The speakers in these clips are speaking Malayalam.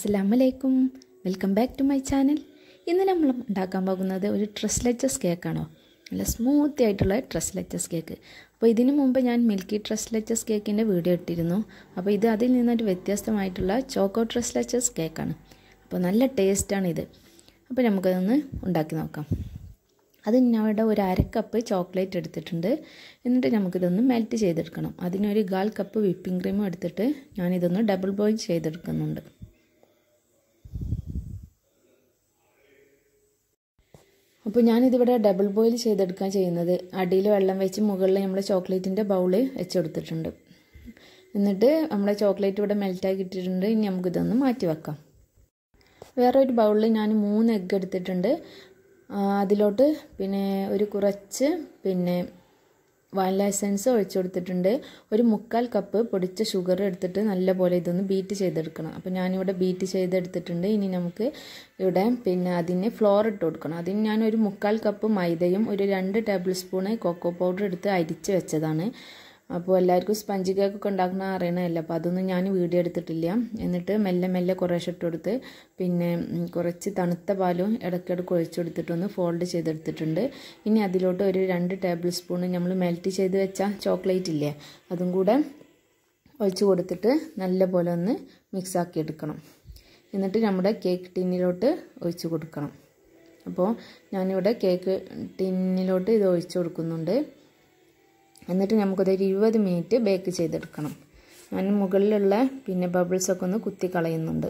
അസ്സലാമലൈക്കും welcome back to my channel ഇന്ന് നമ്മൾ ഉണ്ടാക്കാൻ പോകുന്നത് ഒരു ട്രസ്ലെച്ചസ് കേക്കാണോ നല്ല സ്മൂത്തി ആയിട്ടുള്ള ട്രസ്ലെച്ചസ് കേക്ക് അപ്പോൾ ഇതിനു മുമ്പ് ഞാൻ മിൽക്കി ട്രസ്ലെച്ചസ് കേക്കിൻ്റെ വീഡിയോ ഇട്ടിരുന്നു അപ്പോൾ ഇത് അതിൽ നിന്നൊരു വ്യത്യസ്തമായിട്ടുള്ള ചോക്കോ ട്രസ്ലെച്ചസ് കേക്കാണ് അപ്പോൾ നല്ല ടേസ്റ്റാണ് ഇത് അപ്പോൾ നമുക്കതൊന്ന് ഉണ്ടാക്കി നോക്കാം അത് അവിടെ ഒരു അര കപ്പ് ചോക്ലേറ്റ് എടുത്തിട്ടുണ്ട് എന്നിട്ട് നമുക്കിതൊന്ന് മെൽറ്റ് ചെയ്തെടുക്കണം അതിനൊരു ഗാൽ കപ്പ് വിപ്പിംഗ് ക്രീമും എടുത്തിട്ട് ഞാനിതൊന്ന് ഡബിൾ ബോയിൽ ചെയ്തെടുക്കുന്നുണ്ട് അപ്പോൾ ഞാനിതിവിടെ ഡബിൾ ബോയിൽ ചെയ്തെടുക്കാൻ ചെയ്യുന്നത് അടിയിൽ വെള്ളം വെച്ച് മുകളിൽ നമ്മൾ ചോക്ലേറ്റിൻ്റെ ബൗള് വെച്ചെടുത്തിട്ടുണ്ട് എന്നിട്ട് നമ്മളെ ചോക്ലേറ്റ് ഇവിടെ മെൽറ്റാക്കി ഇട്ടിട്ടുണ്ട് ഇനി നമുക്കിതൊന്ന് മാറ്റി വെക്കാം വേറൊരു ബൗളിൽ ഞാൻ മൂന്ന് എഗ്ഗ് എടുത്തിട്ടുണ്ട് അതിലോട്ട് പിന്നെ ഒരു കുറച്ച് പിന്നെ വാനില എസൻസ് ഒഴിച്ചു കൊടുത്തിട്ടുണ്ട് ഒരു മുക്കാൽ കപ്പ് പൊടിച്ച ഷുഗർ എടുത്തിട്ട് നല്ലപോലെ ഇതൊന്ന് ബീറ്റ് ചെയ്തെടുക്കണം അപ്പോൾ ഞാനിവിടെ ബീറ്റ് ചെയ്തെടുത്തിട്ടുണ്ട് ഇനി നമുക്ക് ഇവിടെ പിന്നെ അതിന് ഫ്ലോർ ഇട്ട് കൊടുക്കണം അതിന് ഞാൻ ഒരു മുക്കാൽ കപ്പ് മൈദയും ഒരു രണ്ട് ടേബിൾ സ്പൂണ് കൊക്കോ പൗഡർ എടുത്ത് അരിച്ച് വെച്ചതാണ് അപ്പോൾ എല്ലാവർക്കും സ്പഞ്ച് കേക്കൊക്കെ ഉണ്ടാക്കുന്ന അറിയണമല്ല അപ്പോൾ അതൊന്നും ഞാൻ വീഡിയോ എടുത്തിട്ടില്ല എന്നിട്ട് മെല്ലെ മെല്ലെ കുറേശ്ശെ ഇട്ട് കൊടുത്ത് പിന്നെ കുറച്ച് തണുത്ത പാലും ഇടയ്ക്കിടയ്ക്ക് ഒഴിച്ചു കൊടുത്തിട്ടൊന്ന് ഫോൾഡ് ചെയ്തെടുത്തിട്ടുണ്ട് ഇനി അതിലോട്ട് ഒരു രണ്ട് ടേബിൾ സ്പൂൺ നമ്മൾ മെൽറ്റ് ചെയ്ത് വെച്ച ചോക്ലേറ്റ് ഇല്ലേ അതും കൂടെ ഒഴിച്ചു കൊടുത്തിട്ട് നല്ല പോലെ ഒന്ന് മിക്സ് ആക്കി എടുക്കണം എന്നിട്ട് നമ്മുടെ കേക്ക് ടിന്നിലോട്ട് ഒഴിച്ചു കൊടുക്കണം അപ്പോൾ ഞാനിവിടെ കേക്ക് ടിന്നിലോട്ട് ഇത് ഒഴിച്ചു കൊടുക്കുന്നുണ്ട് എന്നിട്ട് നമുക്കതൊരു ഇരുപത് മിനിറ്റ് ബേക്ക് ചെയ്തെടുക്കണം ഞാൻ മുകളിലുള്ള പിന്നെ ബബിൾസൊക്കെ ഒന്ന് കുത്തി കളയുന്നുണ്ട്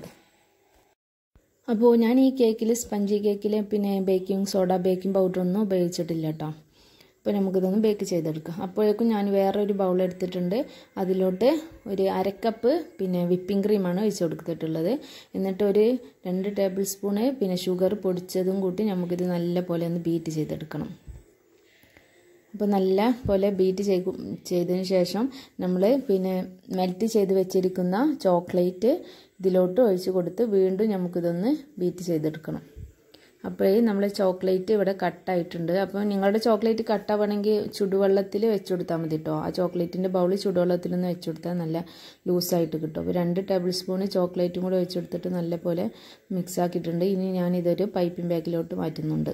അപ്പോൾ ഞാൻ ഈ കേക്കിൽ സ്പഞ്ചി കേക്കിൽ പിന്നെ ബേക്കിംഗ് സോഡ ബേക്കിംഗ് പൗഡർ ഒന്നും ഉപയോഗിച്ചിട്ടില്ല കേട്ടോ അപ്പോൾ നമുക്കിതൊന്ന് ബേക്ക് ചെയ്തെടുക്കാം അപ്പോഴേക്കും ഞാൻ വേറൊരു ബൗൾ എടുത്തിട്ടുണ്ട് അതിലോട്ട് ഒരു അരക്കപ്പ് പിന്നെ വിപ്പിംഗ് ക്രീമാണ് ഒഴിച്ച് കൊടുത്തിട്ടുള്ളത് എന്നിട്ട് ഒരു രണ്ട് ടേബിൾ സ്പൂണ് പിന്നെ ഷുഗർ പൊടിച്ചതും കൂട്ടി നമുക്കിത് നല്ല പോലെ ഒന്ന് ബീറ്റ് ചെയ്തെടുക്കണം അപ്പോൾ നല്ല പോലെ ബീറ്റ് ചെയ്ത് ചെയ്തതിന് ശേഷം നമ്മൾ പിന്നെ മെൽറ്റ് ചെയ്ത് വെച്ചിരിക്കുന്ന ചോക്ലേറ്റ് ഇതിലോട്ട് ഒഴിച്ച് കൊടുത്ത് വീണ്ടും നമുക്കിതൊന്ന് ബീറ്റ് ചെയ്തെടുക്കണം അപ്പോഴേ നമ്മൾ ചോക്ലേറ്റ് ഇവിടെ കട്ടായിട്ടുണ്ട് അപ്പോൾ നിങ്ങളുടെ ചോക്ലേറ്റ് കട്ടാവണമെങ്കിൽ ചുടുവെള്ളത്തിൽ വെച്ച് കൊടുത്താൽ മതി കേട്ടോ ആ ചോക്ലേറ്റിൻ്റെ ബൗൾ ചുടുവെള്ളത്തിലൊന്ന് വെച്ച് കൊടുത്താൽ നല്ല ലൂസായിട്ട് കിട്ടും അപ്പോൾ രണ്ട് ടേബിൾ സ്പൂൺ ചോക്ലേറ്റും കൂടെ വെച്ച് കൊടുത്തിട്ട് നല്ല പോലെ മിക്സ് ആക്കിയിട്ടുണ്ട് ഇനി ഞാനിതൊരു പൈപ്പിംഗ് ബാഗിലോട്ട് മാറ്റുന്നുണ്ട്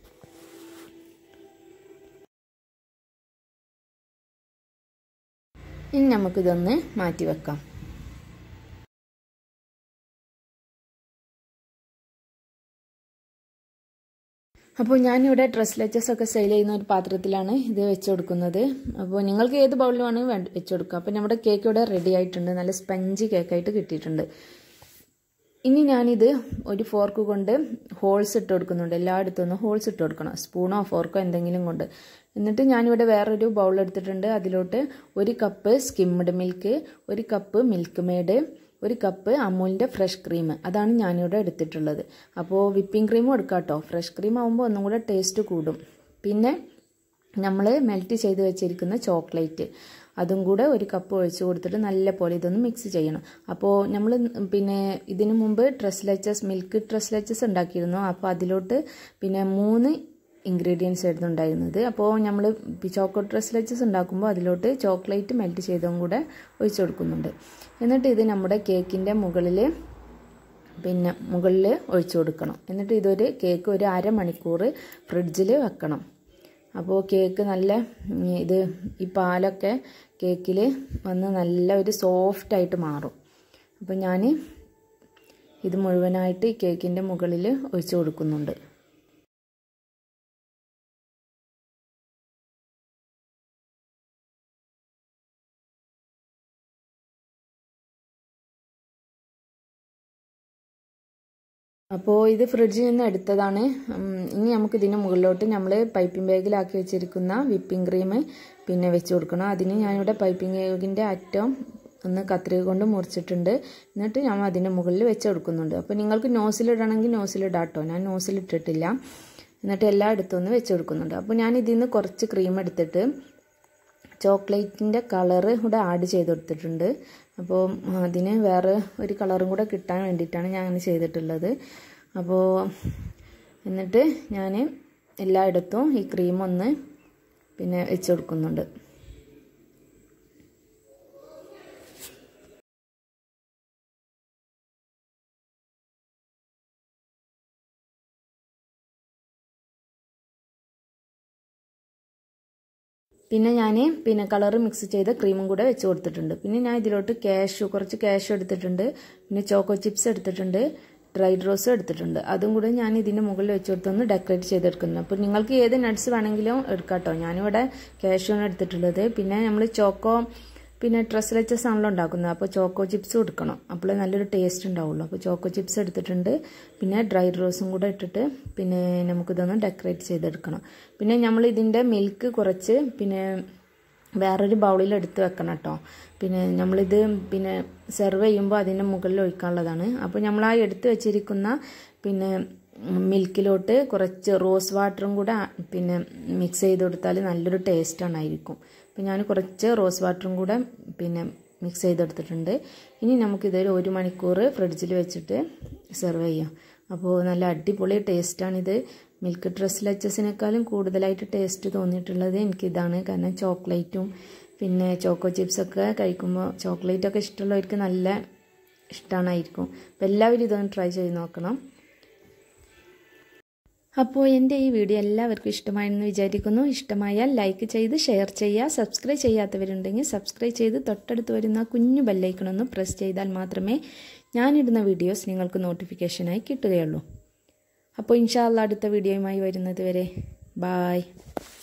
ഇനി നമുക്കിതൊന്ന് മാറ്റി വെക്കാം അപ്പോൾ ഞാനിവിടെ ഡ്രസ് ലെച്ചസ് ഒക്കെ സെയിൽ ചെയ്യുന്ന ഒരു പാത്രത്തിലാണ് ഇത് വെച്ച് കൊടുക്കുന്നത് അപ്പോൾ നിങ്ങൾക്ക് ഏത് ബൗളിൽ വേണമെങ്കിൽ വെച്ച് കൊടുക്കുക അപ്പോൾ നമ്മുടെ കേക്ക് ഇവിടെ റെഡി ആയിട്ടുണ്ട് നല്ല സ്പഞ്ചി കേക്കായിട്ട് കിട്ടിയിട്ടുണ്ട് ഇനി ഞാനിത് ഒരു ഫോർക്ക് കൊണ്ട് ഹോൾസ് ഇട്ട് കൊടുക്കുന്നുണ്ട് എല്ലായിടത്തും ഒന്ന് ഹോൾസ് ഇട്ട് കൊടുക്കണം സ്പൂണോ ഫോർക്കോ എന്തെങ്കിലും കൊണ്ട് എന്നിട്ട് ഞാനിവിടെ വേറൊരു ബൗൾ എടുത്തിട്ടുണ്ട് അതിലോട്ട് ഒരു കപ്പ് സ്കിംഡ് മിൽക്ക് ഒരു കപ്പ് മിൽക്ക് മെയ്ഡ് ഒരു കപ്പ് അമൂലിൻ്റെ ഫ്രഷ് ക്രീം അതാണ് ഞാനിവിടെ എടുത്തിട്ടുള്ളത് അപ്പോൾ വിപ്പിംഗ് ക്രീമും എടുക്കാം കേട്ടോ ഫ്രഷ് ക്രീം ആകുമ്പോൾ ഒന്നും കൂടെ ടേസ്റ്റ് കൂടും പിന്നെ നമ്മൾ മെൽറ്റ് ചെയ്ത് വെച്ചിരിക്കുന്ന ചോക്ലേറ്റ് അതും കൂടെ ഒരു കപ്പ് ഒഴിച്ച് കൊടുത്തിട്ട് നല്ല പോലെ ഇതൊന്ന് മിക്സ് ചെയ്യണം അപ്പോൾ നമ്മൾ പിന്നെ ഇതിനു മുമ്പ് tres leches milk tres leches ഉണ്ടാക്കിയിരുന്നു അപ്പോൾ അതിലോട്ട് പിന്നെ മൂന്ന് ഇൻഗ്രീഡിയൻസ് ആയിരുന്നു ഉണ്ടായിരുന്നത് അപ്പോൾ നമ്മൾ ചോക്കോ ഡ്രസ് ലെച്ചസ് ഉണ്ടാക്കുമ്പോൾ അതിലോട്ട് ചോക്ലേറ്റ് മെൽറ്റ് ചെയ്തതും കൂടെ ഒഴിച്ചു കൊടുക്കുന്നുണ്ട് എന്നിട്ട് ഇത് നമ്മുടെ കേക്കിൻ്റെ മുകളിൽ പിന്നെ മുകളിൽ ഒഴിച്ചു കൊടുക്കണം എന്നിട്ട് ഇതൊരു കേക്ക് ഒരു അരമണിക്കൂർ ഫ്രിഡ്ജിൽ വെക്കണം അപ്പോൾ കേക്ക് നല്ല ഇത് ഈ പാലൊക്കെ കേക്കിൽ വന്ന് നല്ല ഒരു സോഫ്റ്റായിട്ട് മാറും അപ്പോൾ ഞാൻ ഇത് മുഴുവനായിട്ട് ഈ കേക്കിൻ്റെ മുകളിൽ ഒഴിച്ചു കൊടുക്കുന്നുണ്ട് അപ്പോൾ ഇത് ഫ്രിഡ്ജിൽ നിന്ന് എടുത്തതാണ് ഇനി നമുക്ക് ഇതിന് മുകളിലോട്ട് നമ്മൾ പൈപ്പിംഗ് ബാഗിലാക്കി വെച്ചിരിക്കുന്ന വിപ്പിംഗ് ക്രീം പിന്നെ വെച്ച് കൊടുക്കണം അതിന് ഞാനിവിടെ പൈപ്പിംഗ് ബാഗിൻ്റെ അറ്റം ഒന്ന് കത്രിക കൊണ്ട് മുറിച്ചിട്ടുണ്ട് എന്നിട്ട് ഞാൻ അതിൻ്റെ മുകളിൽ വെച്ച് കൊടുക്കുന്നുണ്ട് അപ്പോൾ നിങ്ങൾക്ക് നോസിലിടണമെങ്കിൽ നോസിലിടാം കേട്ടോ ഞാൻ നോസിലിട്ടിട്ടില്ല എന്നിട്ട് എല്ലായിടത്തും ഒന്ന് വെച്ച് കൊടുക്കുന്നുണ്ട് അപ്പോൾ ഞാൻ ഇതിൽ നിന്ന് കുറച്ച് ക്രീം എടുത്തിട്ട് ചോക്ലേറ്റിൻ്റെ കളറ് കൂടെ ആഡ് ചെയ്ത് കൊടുത്തിട്ടുണ്ട് അപ്പോൾ അതിന് വേറെ ഒരു കളറും കൂടെ കിട്ടാൻ വേണ്ടിയിട്ടാണ് ഞാൻ അങ്ങനെ ചെയ്തിട്ടുള്ളത് അപ്പോൾ എന്നിട്ട് ഞാൻ എല്ലായിടത്തും ഈ ക്രീം ഒന്ന് പിന്നെ വെച്ച് കൊടുക്കുന്നുണ്ട് പിന്നെ ഞാൻ പിന്നെ കളർ മിക്സ് ചെയ്ത ക്രീമും കൂടെ വെച്ച് കൊടുത്തിട്ടുണ്ട് പിന്നെ ഞാൻ ഇതിലോട്ട് ക്യാഷു കുറച്ച് ക്യാഷു എടുത്തിട്ടുണ്ട് പിന്നെ ചോക്കോ ചിപ്സ് എടുത്തിട്ടുണ്ട് ഡ്രൈഡ് റോസും എടുത്തിട്ടുണ്ട് അതും കൂടെ ഞാൻ ഇതിൻ്റെ മുകളിൽ വെച്ച് കൊടുത്തൊന്ന് ഡെക്കറേറ്റ് ചെയ്തെടുക്കുന്നു അപ്പോൾ നിങ്ങൾക്ക് ഏത് നട്ട്സ് വേണമെങ്കിലും എടുക്കാം കേട്ടോ ഞാനിവിടെ ക്യാഷുവാണ് എടുത്തിട്ടുള്ളത് പിന്നെ നമ്മൾ ചോക്കോ പിന്നെ ഡ്രസ് ലെച്ചസ് ആണല്ലോ ഉണ്ടാക്കുന്നത് അപ്പോൾ ചോക്കോ ചിപ്സ് കൊടുക്കണം അപ്പോൾ നല്ലൊരു ടേസ്റ്റ് ഉണ്ടാവുള്ളൂ അപ്പോൾ ചോക്കോ ചിപ്സ് എടുത്തിട്ടുണ്ട് പിന്നെ ഡ്രൈഡ് റോസും കൂടെ ഇട്ടിട്ട് പിന്നെ നമുക്കിതൊന്ന് ഡെക്കറേറ്റ് ചെയ്തെടുക്കണം പിന്നെ നമ്മൾ ഇതിൻ്റെ മിൽക്ക് കുറച്ച് പിന്നെ വേറൊരു ബൗളിൽ എടുത്ത് വെക്കണം കേട്ടോ പിന്നെ നമ്മളിത് പിന്നെ സെർവ് ചെയ്യുമ്പോൾ അതിൻ്റെ മുകളിൽ ഒഴിക്കാനുള്ളതാണ് അപ്പോൾ നമ്മൾ ആ എടുത്ത് വെച്ചിരിക്കുന്ന പിന്നെ മിൽക്കിലോട്ട് കുറച്ച് റോസ് വാട്ടറും കൂടെ പിന്നെ മിക്സ് ചെയ്ത് കൊടുത്താൽ നല്ലൊരു ടേസ്റ്റാണ് ആയിരിക്കും അപ്പോൾ ഞാൻ കുറച്ച് റോസ് വാട്ടറും കൂടെ പിന്നെ മിക്സ് ചെയ്തെടുത്തിട്ടുണ്ട് ഇനി നമുക്കിതൊരു ഒരു മണിക്കൂർ ഫ്രിഡ്ജിൽ വെച്ചിട്ട് സെർവ് ചെയ്യാം അപ്പോൾ നല്ല അടിപൊളി ടേസ്റ്റാണിത് മിൽക്ക് ഡ്രസ് ലച്ചസിനേക്കാളും കൂടുതലായിട്ട് ടേസ്റ്റ് തോന്നിയിട്ടുള്ളത് എനിക്കിതാണ് കാരണം ചോക്ലേറ്റും പിന്നെ ചോക്കോ ചിപ്സൊക്കെ കഴിക്കുമ്പോൾ ചോക്ലേറ്റൊക്കെ ഇഷ്ടമുള്ളവർക്ക് നല്ല ഇഷ്ടമാണായിരിക്കും അപ്പോൾ എല്ലാവരും ഇതൊന്ന് ട്രൈ ചെയ്ത് നോക്കണം അപ്പോൾ എൻ്റെ ഈ വീഡിയോ എല്ലാവർക്കും ഇഷ്ടമായെന്ന് വിചാരിക്കുന്നു ഇഷ്ടമായാൽ ലൈക്ക് ചെയ്ത് ഷെയർ ചെയ്യുക സബ്സ്ക്രൈബ് ചെയ്യാത്തവരുണ്ടെങ്കിൽ സബ്സ്ക്രൈബ് ചെയ്ത് തൊട്ടടുത്ത് വരുന്ന കുഞ്ഞു ബെല്ലൈക്കണൊന്ന് പ്രസ് ചെയ്താൽ മാത്രമേ ഞാനിടുന്ന വീഡിയോസ് നിങ്ങൾക്ക് നോട്ടിഫിക്കേഷനായി കിട്ടുകയുള്ളൂ അപ്പോൾ ഇൻഷാല്ല അടുത്ത വീഡിയോയുമായി വരുന്നത് വരെ ബായ്